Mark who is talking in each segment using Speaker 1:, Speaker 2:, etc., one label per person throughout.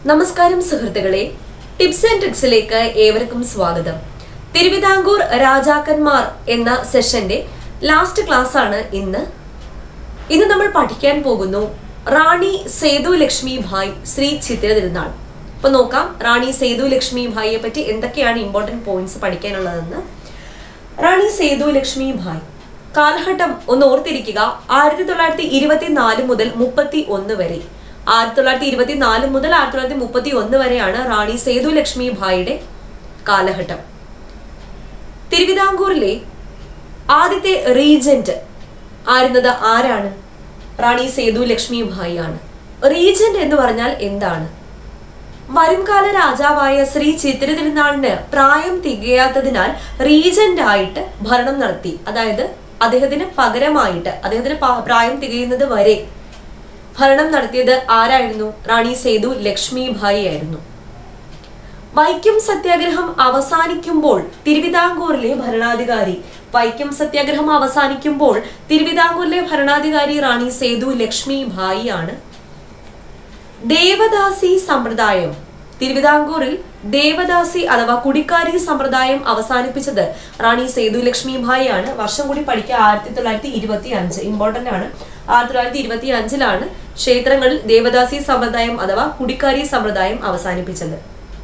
Speaker 1: നമസ്കാരം സുഹൃത്തുക്കളെ tips and ട്രിക്സിലേക്ക് ഏവർക്കും സ്വാഗതം തിരുവിതാംകൂർ രാജാക്കന്മാർ എന്ന സെഷന്റെ ലാസ്റ്റ് ക്ലാസ് ആണ് ഇന്ന് ഇന്ന് നമ്മൾ പഠിക്കാൻ പോകുന്നു റാണി സേതു ലക്ഷ്മി ഭായ് ശ്രീ ചിത്തിര തിരുനാൾ അപ്പൊ നോക്കാം റാണി സേതു ലക്ഷ്മി ഭായിയെ പറ്റി എന്തൊക്കെയാണ് ഇമ്പോർട്ടന്റ് പോയിന്റ്സ് പഠിക്കാനുള്ളതെന്ന് റാണി സേതു ലക്ഷ്മി ഭായ് കാലഘട്ടം ഒന്ന് ഓർത്തിരിക്കുക ആയിരത്തി തൊള്ളായിരത്തി ഇരുപത്തിനാല് മുതൽ മുപ്പത്തി ഒന്ന് വരെ ആയിരത്തി തൊള്ളായിരത്തി ഇരുപത്തിനാല് മുതൽ ആയിരത്തി തൊള്ളായിരത്തി മുപ്പത്തി ഒന്ന് വരെയാണ് റാണി സേതു ലക്ഷ്മി ഭായിയുടെ കാലഘട്ടം തിരുവിതാംകൂറിലെ ആദ്യത്തെ റീജന്റ് ആയിരുന്നത് ആരാണ് റാണി സേതു ലക്ഷ്മി ഭായി ആണ് റീജന്റ് എന്ന് പറഞ്ഞാൽ എന്താണ് വരുംകാല രാജാവായ ശ്രീ ചിത്തിര തിരുനാളിന് പ്രായം തികയാത്തതിനാൽ റീജന്റ് ആയിട്ട് ഭരണം നടത്തി അതായത് അദ്ദേഹത്തിന് പകരമായിട്ട് അദ്ദേഹത്തിന് പ- പ്രായം തികയുന്നത് വരെ ഭരണം നടത്തിയത് ആരായിരുന്നു റാണി സേതു ലക്ഷ്മി ഭായി ആയിരുന്നു വൈക്കം സത്യാഗ്രഹം അവസാനിക്കുമ്പോൾ തിരുവിതാംകൂറിലെ ഭരണാധികാരി വൈക്കം സത്യാഗ്രഹം അവസാനിക്കുമ്പോൾ തിരുവിതാംകൂറിലെ ഭരണാധികാരി റാണി സേതു ലക്ഷ്മി ഭായി ആണ് ദേവദാസി സമ്പ്രദായം തിരുവിതാംകൂറിൽ ദേവദാസി അഥവാ കുടിക്കാരി സമ്പ്രദായം അവസാനിപ്പിച്ചത് റാണി സേതു ലക്ഷ്മി ഭായി ആണ് വർഷം കൂടി പഠിക്കുക ആയിരത്തി തൊള്ളായിരത്തി ഇരുപത്തി അഞ്ച് ഇമ്പോർട്ടന്റ് ആണ് ആയിരത്തി തൊള്ളായിരത്തി ഇരുപത്തി അഞ്ചിലാണ് ക്ഷേത്രങ്ങളിൽ ദേവദാസി സമ്പ്രദായം അഥവാ കുടിക്കാരി സമ്പ്രദായം അവസാനിപ്പിച്ചത്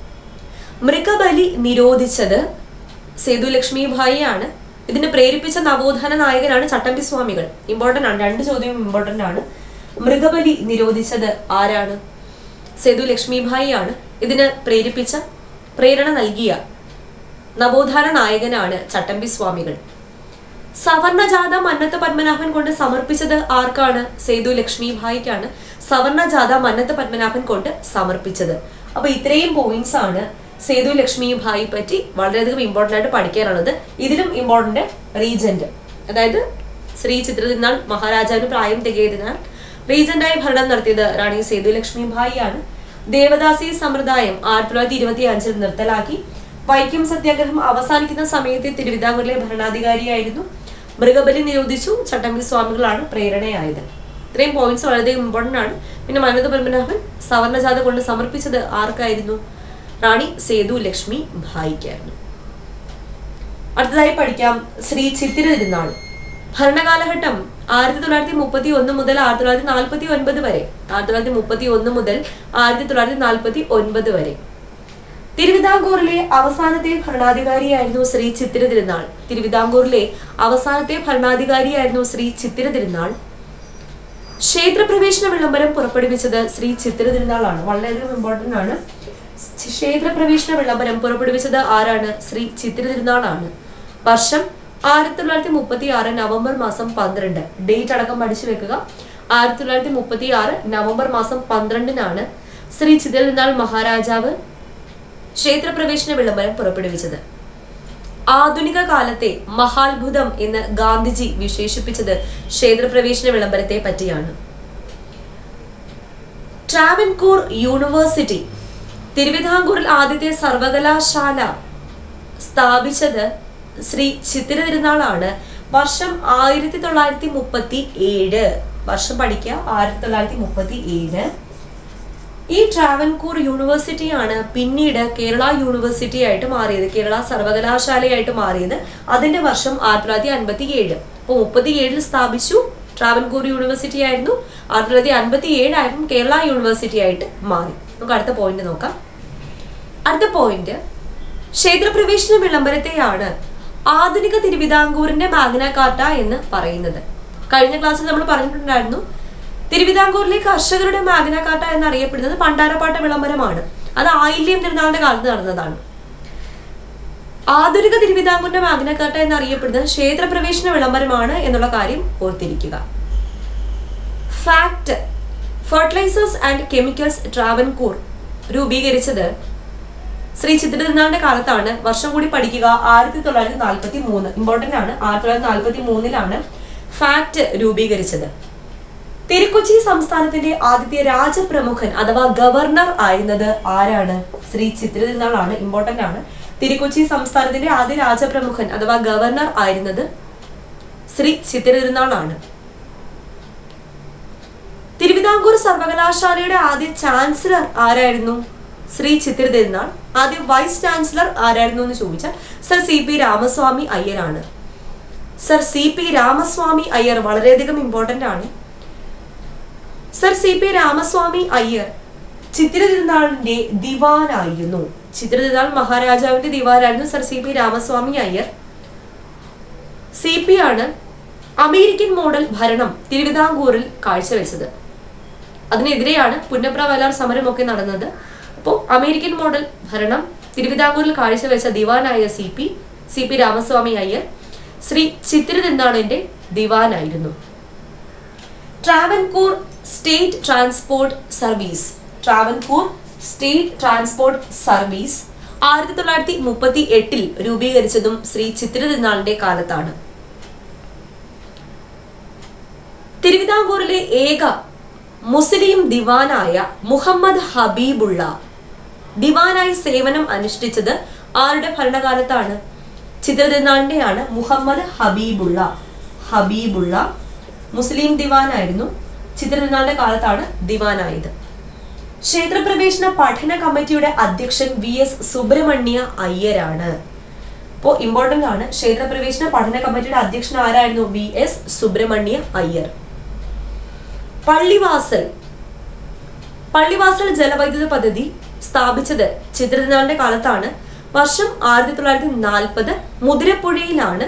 Speaker 1: മൃഗബലി നിരോധിച്ചത് സേതു ലക്ഷ്മി ഭായി ആണ് ഇതിന് പ്രേരിപ്പിച്ച നവോത്ഥാന നായകനാണ് ചട്ടമ്പി സ്വാമികൾ ഇമ്പോർട്ടന്റ് ആണ് രണ്ട് ചോദ്യവും ഇമ്പോർട്ടന്റ് ആണ് മൃഗബലി നിരോധിച്ചത് ആരാണ് സേതു ലക്ഷ്മി ഭായി ആണ് ഇതിന് പ്രേരിപ്പിച്ച പ്രേരണ നൽകിയ നവോത്ഥാന നായകനാണ് ചട്ടമ്പി സ്വാമികൾ സവർണജാഥ മന്നത്ത് പത്മനാഭൻ കൊണ്ട് സമർപ്പിച്ചത് ആർക്കാണ് സേതു ലക്ഷ്മി ഭായിക്കാണ് സവർണജാഥ മന്നത്ത് പത്മനാഭൻ കൊണ്ട് സമർപ്പിച്ചത് അപ്പൊ ഇത്രയും പോയിന്റ്സ് ആണ് സേതു ലക്ഷ്മി ഭായി പറ്റി വളരെയധികം ഇമ്പോർട്ടന്റ് ആയിട്ട് പഠിക്കാനുള്ളത് ഇതിലും ഇമ്പോർട്ടന്റ് റീജന്റ് അതായത് ശ്രീ ചിത്രതിരുനാൾ മഹാരാജാവിന് പ്രായം തികയതിനാൽ റീജന്റായി ഭരണം നടത്തിയത് റാണി സേതു ലക്ഷ്മി ഭായി ആണ് ദേവദാസി സമ്പ്രദായം ആയിരത്തി തൊള്ളായിരത്തി ഇരുപത്തി അഞ്ചിൽ നിർത്തലാക്കി വൈക്കം സത്യാഗ്രഹം അവസാനിക്കുന്ന സമയത്ത് തിരുവിതാംകൂറിലെ ഭരണാധികാരിയായിരുന്നു മൃഗബലി നിരോധിച്ചു ചട്ടമ്പി സ്വാമികളാണ് പ്രേരണയായത് ഇത്രയും പോയിന്റ്സ് വളരെയധികം ഇമ്പോർട്ടന്റ് ആണ് പിന്നെ മനോജ് പത്മനാഭൻ സവർണജാഥ കൊണ്ട് സമർപ്പിച്ചത് ആർക്കായിരുന്നു റാണി സേതു ലക്ഷ്മി ഭായിക്കായിരുന്നു അടുത്തതായി പഠിക്കാം ശ്രീ ചിത്തിര തിരുനാൾ ഭരണകാലഘട്ടം ആയിരത്തി തൊള്ളായിരത്തി മുപ്പത്തി ഒന്ന് മുതൽ ആയിരത്തി തൊള്ളായിരത്തി നാൽപ്പത്തി ഒൻപത് വരെ ആയിരത്തി തൊള്ളായിരത്തി മുപ്പത്തി ഒന്ന് മുതൽ ആയിരത്തി തൊള്ളായിരത്തി നാൽപ്പത്തി ഒൻപത് വരെ തിരുവിതാംകൂറിലെ അവസാനത്തെ ഭരണാധികാരിയായിരുന്നു ശ്രീ ചിത്തിര തിരുനാൾ തിരുവിതാംകൂറിലെ അവസാനത്തെ ഭരണാധികാരിയായിരുന്നു ശ്രീ ചിത്തിര തിരുനാൾ ക്ഷേത്രപ്രവേശന വിളംബരം പുറപ്പെടുവിച്ചത് ശ്രീ ചിത്തിര തിരുനാളാണ് വളരെയധികം ഇമ്പോർട്ടന്റ് ആണ് ക്ഷേത്രപ്രവേശന വിളംബരം പുറപ്പെടുവിച്ചത് ആരാണ് ശ്രീ ചിത്തിര തിരുനാളാണ് വർഷം ആയിരത്തി തൊള്ളായിരത്തി മുപ്പത്തി ആറ് നവംബർ മാസം പന്ത്രണ്ട് ഡേറ്റ് അടക്കം പഠിച്ചു വെക്കുക ആയിരത്തി തൊള്ളായിരത്തി മുപ്പത്തി ആറ് നവംബർ മാസം പന്ത്രണ്ടിനാണ് ശ്രീ ചിത്തിര തിരുനാൾ മഹാരാജാവ് ക്ഷേത്രപ്രവേശന വിളംബരം പുറപ്പെടുവിച്ചത് ആധുനിക കാലത്തെ മഹാത്ഭുതം എന്ന് ഗാന്ധിജി വിശേഷിപ്പിച്ചത് ക്ഷേത്രപ്രവേശന വിളംബരത്തെ പറ്റിയാണ് ട്രാവൻകൂർ യൂണിവേഴ്സിറ്റി തിരുവിതാംകൂറിൽ ആദ്യത്തെ സർവകലാശാല സ്ഥാപിച്ചത് ശ്രീ ചിത്തിര തിരുനാളാണ് വർഷം ആയിരത്തി തൊള്ളായിരത്തി മുപ്പത്തി ഏഴ് വർഷം പഠിക്കുക ആയിരത്തി തൊള്ളായിരത്തി മുപ്പത്തി ഏഴ് ഈ ട്രാവൻകൂർ യൂണിവേഴ്സിറ്റിയാണ് പിന്നീട് കേരള യൂണിവേഴ്സിറ്റി ആയിട്ട് മാറിയത് കേരള സർവകലാശാലയായിട്ട് മാറിയത് അതിന്റെ വർഷം ആയിരത്തി തൊള്ളായിരത്തി അൻപത്തി ഏഴ് അപ്പോൾ മുപ്പത്തി ഏഴിൽ സ്ഥാപിച്ചു ട്രാവൻകൂർ യൂണിവേഴ്സിറ്റി ആയിരുന്നു ആയിരത്തി തൊള്ളായിരത്തി അൻപത്തി ഏഴായപ്പം കേരള യൂണിവേഴ്സിറ്റി ആയിട്ട് മാറി നമുക്ക് അടുത്ത പോയിന്റ് നോക്കാം അടുത്ത പോയിന്റ് ക്ഷേത്രപ്രവേശന വിളംബരത്തെയാണ് ആധുനിക തിരുവിതാംകൂറിന്റെ മാഗ്ന കാർട്ട എന്ന് പറയുന്നത് കഴിഞ്ഞ ക്ലാസ്സിൽ നമ്മൾ പറഞ്ഞിട്ടുണ്ടായിരുന്നു തിരുവിതാംകൂറിലെ കർഷകരുടെ മാഗ്ന കാർട്ട എന്നറിയപ്പെടുന്നത് പണ്ടാരപ്പാട്ട വിളംബരമാണ് അത് ആയില്യം തിരുനാളിന്റെ കാലത്ത് നടന്നതാണ് ആധുനിക തിരുവിതാംകൂറിന്റെ മാഗ്ന കാർട്ട എന്നറിയപ്പെടുന്നത് ക്ഷേത്രപ്രവേശന വിളംബരമാണ് എന്നുള്ള കാര്യം ഓർത്തിരിക്കുക FACT fertilisers and chemicals Travancore രൂപീകരിച്ചത് ശ്രീ ചിത്രതിരുനാളിന്റെ കാലത്താണ് വർഷം കൂടി പഠിക്കുക ആയിരത്തി തൊള്ളായിരത്തി നാൽപ്പത്തി മൂന്ന് ഇമ്പോർട്ടന്റ് ആണ് ആയിരത്തി തൊള്ളായിരത്തി നാൽപ്പത്തി മൂന്നിലാണ് ഫാക്ട് രൂപീകരിച്ചത് തിരുക്കൊച്ചി സംസ്ഥാനത്തിന്റെ ആദ്യത്തെ രാജപ്രമുഖൻ അഥവാ ഗവർണർ ആയിരുന്നത് ആരാണ് ശ്രീ ചിത്രതിരുനാളാണ് ഇമ്പോർട്ടന്റ് ആണ് തിരുക്കൊച്ചി സംസ്ഥാനത്തിന്റെ ആദ്യ രാജപ്രമുഖൻ അഥവാ ഗവർണർ ആയിരുന്നത് ശ്രീ ചിത്രതിരുനാളാണ് തിരുവിതാംകൂർ സർവകലാശാലയുടെ ആദ്യ ചാൻസലർ ആരായിരുന്നു ശ്രീ ചിത്ര തിരുനാൾ ആദ്യ വൈസ് ചാൻസലർ ആരായിരുന്നു എന്ന് ചോദിച്ചാൽ സർ സി പി രാമസ്വാമി അയ്യരാണ് sir C P Ramaswamy Iyer വളരെയധികം ഇമ്പോർട്ടന്റ് ആണ് sir C P Ramaswamy Iyer Chithra തിരുനാളിന്റെ ദിവാനായിരുന്നു ചിത്ര തിരുനാൾ മഹാരാജാവിന്റെ ദിവാനായിരുന്നു sir C P Ramaswamy Iyer C P ആണ് അമേരിക്കൻ മോഡൽ ഭരണം തിരുവിതാംകൂറിൽ കാഴ്ചവെച്ചത് അതിനെതിരെയാണ് പുന്നപ്ര വയലാർ സമരമൊക്കെ നടന്നത് അപ്പോൾ അമേരിക്കൻ മോഡൽ ഭരണം തിരുവിതാംകൂറിൽ കാഴ്ചവെച്ച ദിവാനായ C P C P Ramaswamy Iyer Sri Chithira തിരുനാളിന്റെ ദിവാനായിരുന്നു Travancore state transport service Travancore state transport service ആയിരത്തി തൊള്ളായിരത്തി മുപ്പത്തി എട്ടിൽ രൂപീകരിച്ചതും ശ്രീ ചിത്തിര തിരുനാളിന്റെ കാലത്താണ് തിരുവിതാംകൂറിലെ ഏക മുസ്ലിം ദിവാനായ മുഹമ്മദ് ഹബീബുള്ള ദിവാനായി സേവനം അനുഷ്ഠിച്ചത് ആരുടെ ഭരണകാലത്താണ് ചിത്രതിരുനാളിന്റെയാണ് മുഹമ്മദ് ഹബീബുള്ള ഹബീബുള്ള മുസ്ലിം ദിവാനായിരുന്നു ചിത്രതിരുനാളിന്റെ കാലത്താണ് ദിവാനായത് ക്ഷേത്രപ്രവേശന പഠന കമ്മിറ്റിയുടെ അധ്യക്ഷൻ വി എസ് സുബ്രഹ്മണ്യ അയ്യരാണ് അപ്പോൾ ഇമ്പോർട്ടന്റ് ആണ് ക്ഷേത്രപ്രവേശന പഠന കമ്മിറ്റിയുടെ അധ്യക്ഷൻ ആരായിരുന്നു വി എസ് സുബ്രഹ്മണ്യ അയ്യർ പള്ളിവാസൽ പള്ളിവാസൽ ജലവൈദ്യുത പദ്ധതി സ്ഥാപിച്ചത് ചിത്രതിനാളിന്റെ കാലത്താണ് വർഷം ആയിരത്തി തൊള്ളായിരത്തി നാൽപ്പത് മുതിരപ്പുഴയിലാണ്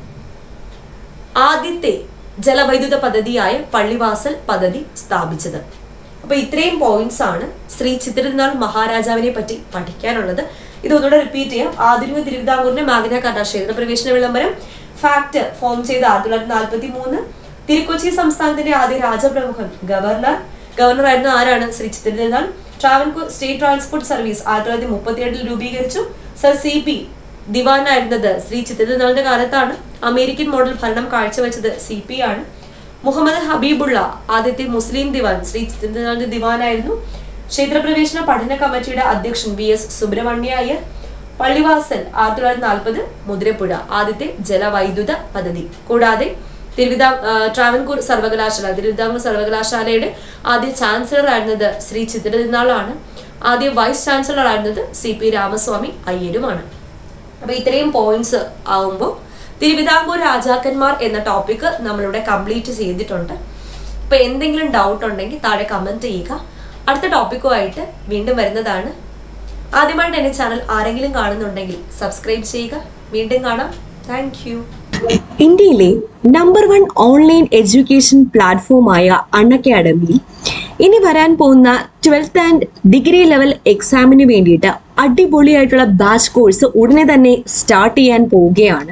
Speaker 1: ആദ്യത്തെ ജലവൈദ്യുത പദ്ധതിയായ പള്ളിവാസൽ പദ്ധതി സ്ഥാപിച്ചത് അപ്പൊ ഇത്രയും പോയിന്റ്സ് ആണ് ശ്രീ ചിത്രതിനാൾ മഹാരാജാവിനെ പറ്റി പഠിക്കാനുള്ളത് ഇത് ഒന്നുകൂടെ റിപ്പീറ്റ് ചെയ്യാം ആധുനിക തിരുവിതാംകൂറിന്റെ മാഗ്ന കാർട്ട ക്ഷേത്ര പ്രവേശന വിളംബരം ഫാക്ട് ഫോം ചെയ്ത ആയിരത്തി തൊള്ളായിരത്തി നാൽപ്പത്തി മൂന്ന് തിരുക്കൊച്ചി സംസ്ഥാനത്തിന്റെ ആദ്യ രാജപ്രമുഖൻ ഗവർണർ ഗവർണർ ആയിരുന്ന ആരാണ് Sri Chithirathirunal Travancore state transport service ആയിരത്തി തൊള്ളായിരത്തി മുപ്പത്തി എട്ടിൽ രൂപീകരിച്ചു സർ സി പി ദിവാനായിരുന്നത് ശ്രീ ചിത്രതിനാളിന്റെ കാലത്താണ് അമേരിക്കൻ മോഡൽ ഭരണം കാഴ്ചവെച്ചത് സി പി ആണ് മുഹമ്മദ് ഹബീബുള്ള ആദ്യത്തെ മുസ്ലിം ദിവാൻ ശ്രീ ചിത്രതിനാളിന്റെ ദിവാനായിരുന്നു ക്ഷേത്രപ്രവേശന പഠന കമ്മിറ്റിയുടെ അധ്യക്ഷൻ വി എസ് സുബ്രഹ്മണ്യ അയ്യർ പള്ളിവാസൽ ആയിരത്തി തൊള്ളായിരത്തി നാൽപ്പത് മുതിരപ്പുഴ ആദ്യത്തെ ജലവൈദ്യുത പദ്ധതി കൂടാതെ തിരുവിതാ ആ, ട്രാവൻകൂർ സർവകലാശാല തിരുവിതാംകൂർ സർവകലാശാലയുടെ ആദ്യ ചാൻസലർ ആയിരുന്നത് ശ്രീ ചിത്രതിനാളാണ് ആദ്യ വൈസ് ചാൻസലർ ആയിരുന്നത് സി പി രാമസ്വാമി അയ്യരുമാണ് അപ്പൊ ഇത്രയും പോയിന്റ്സ് ആവുമ്പോൾ തിരുവിതാംകൂർ രാജാക്കന്മാർ എന്ന ടോപ്പിക് നമ്മളിവിടെ കംപ്ലീറ്റ് ചെയ്തിട്ടുണ്ട് അപ്പൊ എന്തെങ്കിലും ഡൗട്ട് ഉണ്ടെങ്കിൽ താഴെ കമന്റ് ചെയ്യുക അടുത്ത ടോപ്പിക്കുമായിട്ട് വീണ്ടും വരുന്നതാണ് ആദ്യമായിട്ട് എന്റെ ചാനൽ ആരെങ്കിലും കാണുന്നുണ്ടെങ്കിൽ സബ്സ്ക്രൈബ് ചെയ്യുക വീണ്ടും കാണാം താങ്ക് യു
Speaker 2: ഇന്ത്യയിലെ നമ്പർ വൺ ഓൺലൈൻ എഡ്യൂക്കേഷൻ പ്ലാറ്റ്ഫോമായ അൺ അക്കാഡമിയിൽ ഇനി വരാൻ പോകുന്ന ട്വൽത്ത് ആൻഡ് ഡിഗ്രി ലെവൽ എക്സാമിന് വേണ്ടിയിട്ട് അടിപൊളിയായിട്ടുള്ള ബാച്ച് കോഴ്സ് ഉടനെ തന്നെ സ്റ്റാർട്ട് ചെയ്യാൻ പോവുകയാണ്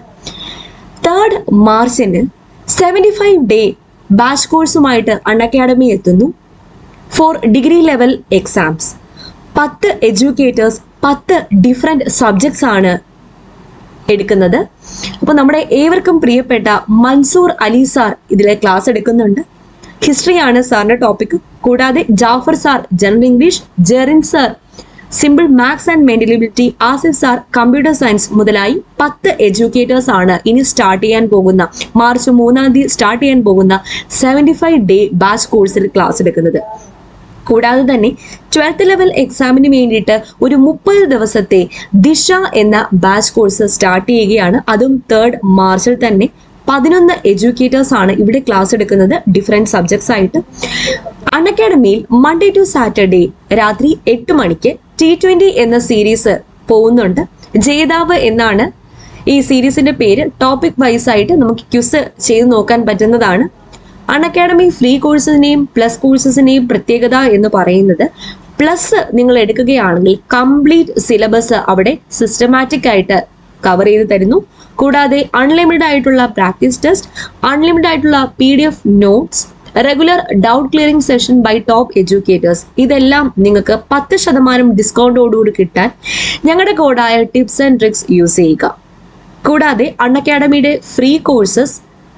Speaker 2: തേർഡ് മാർച്ചിന് സെവൻറ്റി ഫൈവ് ഡേ ബാച്ച് കോഴ്സുമായിട്ട് അൺ അക്കാഡമി എത്തുന്നു ഫോർ ഡിഗ്രി ലെവൽ എക്സാംസ് പത്ത് എഡ്യൂക്കേറ്റേഴ്സ് പത്ത് ഡിഫറെൻറ്റ് സബ്ജക്ട്സ് ആണ് എടുക്കുന്നത് അപ്പോൾ നമ്മുടെ ഏവർക്കും പ്രിയപ്പെട്ട മൻസൂർ അലി സാർ ഇതിലെ ക്ലാസ് എടുക്കുന്നുണ്ട് ഹിസ്റ്ററിയാണ് സാറിന്റെ ടോപ്പിക് കൂടാതെ Jafar sir general English Jerin sir simple maths and mental ability Asif sir computer science മുതലായി പത്ത് എഡ്യൂക്കേറ്റേഴ്സ് ആണ് ഇനി സ്റ്റാർട്ട് ചെയ്യാൻ പോകുന്ന മാർച്ച് മൂന്നാം തീയതി സ്റ്റാർട്ട് ചെയ്യാൻ പോകുന്ന സെവൻറ്റി ഫൈവ് ഡേ ബാച്ച് കോഴ്സിൽ ക്ലാസ് എടുക്കുന്നത് കൂടാതെ തന്നെ ട്വൽത്ത് ലെവൽ എക്സാമിന് വേണ്ടിയിട്ട് ഒരു മുപ്പത് ദിവസത്തെ ദിശ എന്ന ബാച്ച് കോഴ്സ് സ്റ്റാർട്ട് ചെയ്യുകയാണ് അതും തേർഡ് മാർച്ചിൽ തന്നെ പതിനൊന്ന് എഡ്യൂക്കേറ്റേഴ്സ് ആണ് ഇവിടെ ക്ലാസ് എടുക്കുന്നത് ഡിഫറെൻറ്റ് സബ്ജക്ട്സ് ആയിട്ട് അൺ അക്കാഡമിയിൽ മൺഡേ ടു സാറ്റർഡേ രാത്രി എട്ട് മണിക്ക് ടി ട്വന്റി എന്ന സീരീസ് പോകുന്നുണ്ട് ജേതാവ് എന്നാണ് ഈ സീരീസിന്റെ പേര് ടോപ്പിക് വൈസ് ആയിട്ട് നമുക്ക് ക്യുസ് ചെയ്ത് നോക്കാൻ പറ്റുന്നതാണ് അൺ അക്കാഡമി ഫ്രീ കോഴ്സിനെയും പ്ലസ് കോഴ്സസിനെയും പ്രത്യേകത എന്ന് പറയുന്നത് പ്ലസ് നിങ്ങൾ എടുക്കുകയാണെങ്കിൽ കംപ്ലീറ്റ് സിലബസ് അവിടെ സിസ്റ്റമാറ്റിക് ആയിട്ട് കവർ ചെയ്ത് തരുന്നു കൂടാതെ അൺലിമിറ്റഡ് ആയിട്ടുള്ള പ്രാക്ടീസ് ടെസ്റ്റ് അൺലിമിറ്റഡ് ആയിട്ടുള്ള P D F notes regular doubt clearing session by top educators ഇതെല്ലാം നിങ്ങൾക്ക് പത്ത് ശതമാനം ഡിസ്കൗണ്ടോടുകൂടി കിട്ടാൻ ഞങ്ങളുടെ കോഡായ ടിപ്സ് ആൻഡ് ട്രിക്സ് യൂസ് ചെയ്യുക കൂടാതെ അൺ അക്കാഡമിയുടെ ഫ്രീ കോഴ്സസ്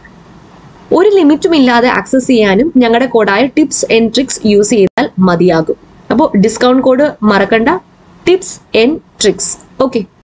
Speaker 2: ഒരു ലിമിറ്റും ഇല്ലാതെ ആക്സസ് ചെയ്യാനും ഞങ്ങളുടെ കോഡായ ടിപ്സ് ആൻഡ് ട്രിക്സ് യൂസ് ചെയ്താൽ മതിയാകും അപ്പോൾ ഡിസ്കൗണ്ട് കോഡ് മറക്കണ്ട ടിപ്സ് ആൻഡ് ട്രിക്സ് ഓക്കെ